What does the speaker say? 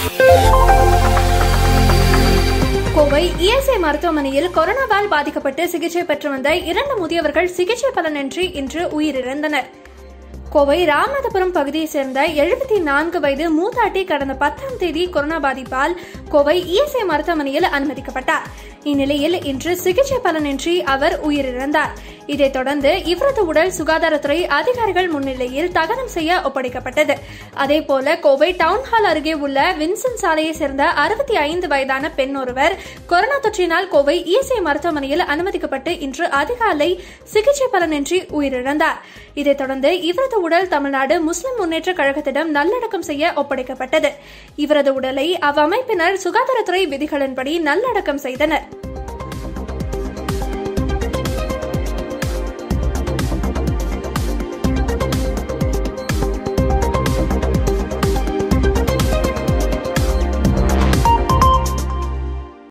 Kovai ESI மருத்துவமனையில் கொரோனாவால் பாதிக்கப்பட்டு சிகிச்சை பெற்று வந்த இரண்டு முதியவர்கள் சிகிச்சை பலனின்றி இன்று உயிரிழந்தனர் கோவை ராமநாதபுரம் பகுதியைச் சேர்ந்த எழுபத்தி நான்கு வயது மூதாட்டி கடந்த பத்தாம் தேதி கொரோனா பாதிப்பால் கோவை இஎஸ்ஐ மருத்துவமனையில் அனுமதிக்கப்பட்டார் இந்நிலையில் இன்று சிகிச்சை பலனின்றி அவர் உயிரிழந்தார் இதைத் தொடர்ந்து இவரது உடல் சுகாதாரத்துறை அதிகாரிகள் முன்னிலையில் தகனம் செய்ய ஒப்படைக்கப்பட்டது அதேபோல கோவை டவுன்ஹால் அருகே உள்ள வின்சன் சாலையை சேர்ந்த அறுபத்தி ஐந்து வயதான பெண் ஒருவர் கொரோனா தொற்றினால் கோவை இஎஸ்ஐ மருத்துவமனையில் அனுமதிக்கப்பட்டு இன்று அதிகாலை சிகிச்சை பலனின்றி உயிரிழந்தார் இதைத் தொடர்ந்து இவரது உடல் தமிழ்நாடு முஸ்லிம் முன்னேற்ற கழகத்திடம் நல்லடக்கம் செய்ய ஒப்படைக்கப்பட்டது இவரது உடலை அவ்வமைப்பினர் சுகாதாரத்துறை விதிகளின்படி நல்லடக்கம் செய்தனர்